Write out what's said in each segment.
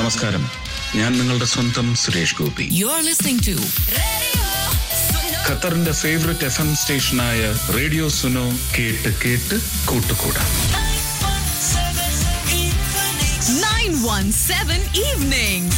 നമസ്കാരം ഞാൻ നിങ്ങളുടെ സ്വന്തം Suresh Gopi You're listening to ഖത്തറിന്റെ ഫേവറേറ്റ് എഫ് എം സ്റ്റേഷനായ റേഡിയോ സുനോ കേട്ട് കേട്ട് കൂട്ടുകൂടാം 917 Evenings.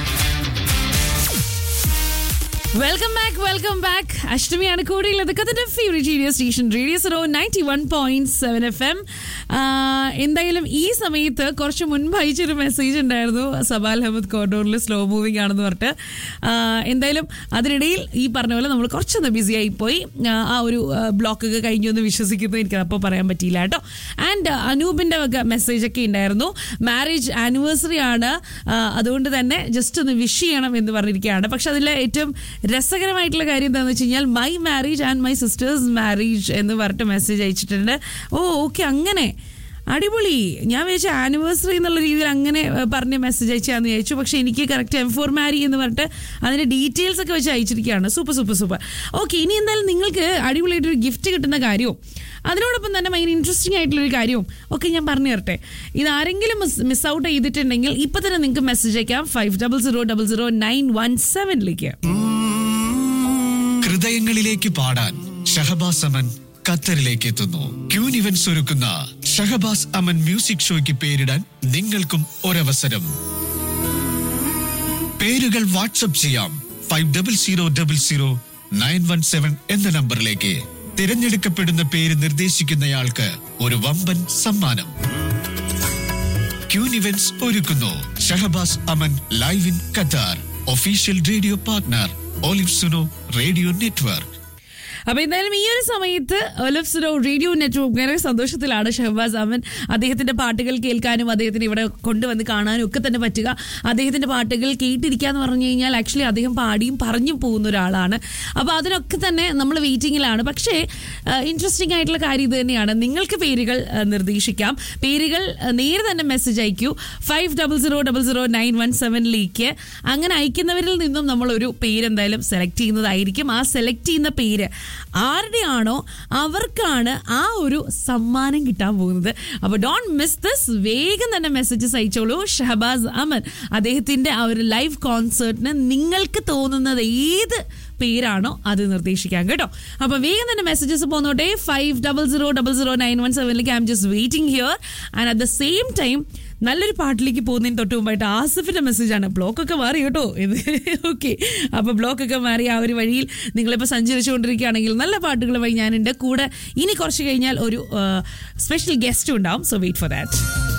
Welcome back welcome back അഷ്ടമിയാണ് കൂടെയുള്ളത് കഥന്റെ ഫേവറേറ്റ് റേഡിയോ സ്റ്റേഷൻ റേഡിയോ സറോ ninety one point seven F M എന്തായാലും ഈ സമയത്ത് കുറച്ച് മുൻപ് അയച്ചൊരു മെസ്സേജ് ഉണ്ടായിരുന്നു സബാൽ അഹമ്മദ് കോർഡോറിൽ സ്ലോ മൂവിങ് ആണെന്ന് പറഞ്ഞിട്ട് ആ, എന്തായാലും അതിനിടയിൽ ഈ പറഞ്ഞ പോലെ നമ്മൾ കുറച്ചൊന്ന് ബിസി ആയിപ്പോയി ആ, ആ ഒരു ബ്ലോക്ക് ഒക്കെ കഴിഞ്ഞു എന്ന് വിശ്വസിക്കുന്നു എനിക്ക് അപ്പോൾ പറയാൻ പറ്റിയില്ല കേട്ടോ ആൻഡ് അനൂപിന്റെ വക മെസ്സേജ് ഒക്കെ ഉണ്ടായിരുന്നു മാരേജ് ആനിവേഴ്സറി ആണ് ആ, അതുകൊണ്ട് തന്നെ ജസ്റ്റ് ഒന്ന് വിഷ് ചെയ്യണം എന്ന് പറഞ്ഞിരിക്കുകയാണ് പക്ഷെ അതിലെ ഏറ്റവും രസകരമായിട്ടുള്ള കാര്യം എന്താണെന്ന് വെച്ച് കഴിഞ്ഞാൽ my marriage and my sister's marriage എന്ന് പറഞ്ഞിട്ട് മെസ്സേജ് അയച്ചിട്ടുണ്ട് ഓ ഓക്കെ അങ്ങനെ അടിപൊളി ഞാൻ വിചാരിച്ചു ആനിവേഴ്സറി എന്നുള്ള രീതിയിൽ അങ്ങനെ ഏഹ്, പറഞ്ഞ് മെസ്സേജ് അയച്ചാന്ന് വിചാരിച്ചു പക്ഷെ എനിക്ക് കറക്റ്റ് എം ഫോർ മാരി എന്ന് പറഞ്ഞിട്ട് അതിന്റെ ഡീറ്റെയിൽസ് ഒക്കെ വെച്ച് അയച്ചിരിക്കുകയാണ് സൂപ്പർ സൂപ്പർ സൂപ്പർ ഓക്കെ ഇനി എന്തായാലും നിങ്ങൾക്ക് അടിപൊളിയായിട്ടൊരു ഗിഫ്റ്റ് കിട്ടുന്ന കാര്യവും അതിനോടൊപ്പം തന്നെ ഭയങ്കര ഇൻട്രസ്റ്റിംഗ് ആയിട്ടുള്ളൊരു കാര്യവും ഒക്കെ ഞാൻ പറഞ്ഞു തരട്ടെ ഇത് ആരെങ്കിലും മിസ് ഔട്ട് ചെയ്തിട്ടുണ്ടെങ്കിൽ ഇപ്പൊ തന്നെ നിങ്ങൾക്ക് മെസ്സേജ് അയക്കാം five double zero double zero nine one സെവനിലേക്ക് ഹൃദയങ്ങളിലേക്ക് പാടാൻ ഷഹബാസ് അമൻ ഖത്തറിലേക്ക് എത്തുന്നു ക്യൂൻ ഇവന്റ്സ് ഒരുക്കുന്ന ഷഹബാസ് അമൻ മ്യൂസിക് ഷോയ്ക്ക് പേരിടാൻ നിങ്ങൾക്കും ഒരവസരം പേരുകൾ വാട്സപ്പ് ചെയ്യാം five double zero double zero nine one seven എന്ന നമ്പറിലേക്ക് തിരഞ്ഞെടുക്കപ്പെടുന്ന പേര് നിർദ്ദേശിക്കുന്നയാൾക്ക് ഒരു വമ്പൻ സമ്മാനം ക്യൂൻ ഇവന്റ്സ് ഒരുക്കുന്നു Shahabaz Aman live in Qatar official radio partner Olive Suno radio network അപ്പൊ എന്തായാലും ഈ ഒരു സമയത്ത് ഒലഫ്സിനോ റേഡിയോ നെറ്റ്വർക്ക് വളരെ സന്തോഷത്തിലാണ് ഷഹബാസ് അമൻ അദ്ദേഹത്തിന്റെ പാട്ടുകൾ കേൾക്കാനും അദ്ദേഹത്തിന് ഇവിടെ കൊണ്ടുവന്ന് കാണാനും ഒക്കെ തന്നെ പറ്റുക അദ്ദേഹത്തിന്റെ പാട്ടുകൾ കേട്ടിരിക്കുക എന്ന് പറഞ്ഞു കഴിഞ്ഞാൽ ആക്ച്വലി അദ്ദേഹം പാടിയും പറഞ്ഞു പോകുന്ന ഒരാളാണ് അപ്പൊ അതിനൊക്കെ തന്നെ നമ്മൾ വെയിറ്റിംഗിലാണ് പക്ഷേ ഇൻട്രസ്റ്റിംഗ് ആയിട്ടുള്ള കാര്യം ഇത് തന്നെയാണ് നിങ്ങൾക്ക് പേരുകൾ ആ, നിർദ്ദേശിക്കാം പേരുകൾ ആ, നേരെ തന്നെ മെസ്സേജ് അയക്കൂ five double zero double zero nine one സെവനിലേക്ക് അങ്ങനെ അയക്കുന്നവരിൽ നിന്നും നമ്മൾ ഒരു പേര് എന്തായാലും സെലക്ട് ചെയ്യുന്നതായിരിക്കും ആ സെലക്ട് ചെയ്യുന്ന പേര് ആരുടെയാണോ അവർക്കാണ് ആ ഒരു സമ്മാനം കിട്ടാൻ പോകുന്നത് അപ്പോൾ ഡോണ്ട് മിസ് ദിസ് വേഗം തന്നെ മെസ്സേജസ് അയച്ചോളൂ ഷഹബാസ് അമൻ അദ്ദേഹത്തിന്റെ ആ ഒരു ലൈവ് കോൺസേർട്ടിന് നിങ്ങൾക്ക് തോന്നുന്നത് ഏത് പേരാണോ അത് നിർദ്ദേശിക്കാം കേട്ടോ അപ്പൊ വേഗം തന്നെ മെസ്സേജസ് പോന്നോട്ടെ five double zero double zero nine one സെവനിലേക്ക് I'm just waiting here and at the same time നല്ലൊരു പാട്ടിലേക്ക് പോകുന്നതിന് തൊട്ട് മുമ്പായിട്ട് ആസിഫിന്റെ മെസ്സേജ് ആണ് ബ്ലോക്ക് ഒക്കെ മാറി കേട്ടോ ഇത് ഓക്കെ അപ്പൊ ബ്ലോക്ക് ഒക്കെ മാറി ആ ഒരു വഴിയിൽ നിങ്ങളിപ്പോൾ സഞ്ചരിച്ചുകൊണ്ടിരിക്കുകയാണെങ്കിൽ നല്ല പാട്ടുകളുമായി ഞാനുണ്ട് കൂടെ ഇനി കുറച്ച് കഴിഞ്ഞാൽ ഒരു സ്പെഷ്യൽ ഗസ്റ്റ് ഉണ്ടാവും സോ വെയിറ്റ് ഫോർ ദാറ്റ്